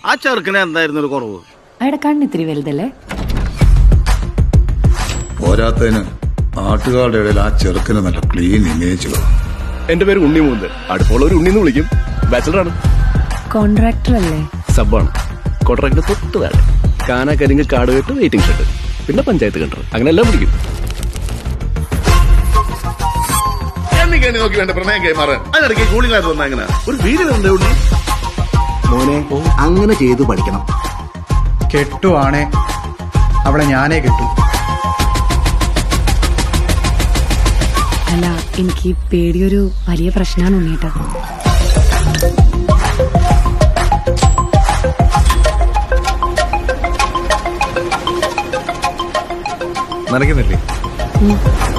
ആ ചെറുക്കന് എന്തായിരുന്നു ഒരു കുറവ് അയാളുടെ കണ്ണിത്തിരി വലുതല്ലേ പോരാത്തതിന് നാട്ടുകാരുടെ ഇടയിൽ ആ ചെറുക്കന് നല്ല ക്ലീൻ ഇമേജ് എന്റെ പേര് ഉണ്ണി മൂന്ന് അടുപ്പുള്ള ഒരു ഉണ്ണിന്ന് വിളിക്കും ബാച്ചലറാണ് കോൺട്രാക്ടർ അല്ലേ സബ്ബാണ് കോട്ടറാക്കിന്റെ തൊട്ട് താഴെ കാന കരിങ്ക് കാട് കെട്ട് വെയിറ്റിംഗ് ഷെഡ് പിന്നെ പഞ്ചായത്ത് കണ്ടർ അങ്ങനെ എല്ലാം പിടിക്കും എനിക്ക് എണ്ണി നോക്കി വേണ്ട പ്രണയം കൈമാറാൻ അതിനിടയ്ക്ക് കൂളിംഗ് ആയിട്ട് വന്നാ എങ്ങനെ ഒരു വീട് വരണ്ടേ ഉള്ളി മോനെ അങ്ങനെ ചെയ്തു പഠിക്കണം കെട്ടുവാണേ അവളെ ഞാനേ കെട്ടു അല്ല എനിക്ക് ഈ പേടിയൊരു വലിയ പ്രശ്നമാണ് ഉണ്ണീട്ടാ നനയ്ക്കുന്നില്ലേ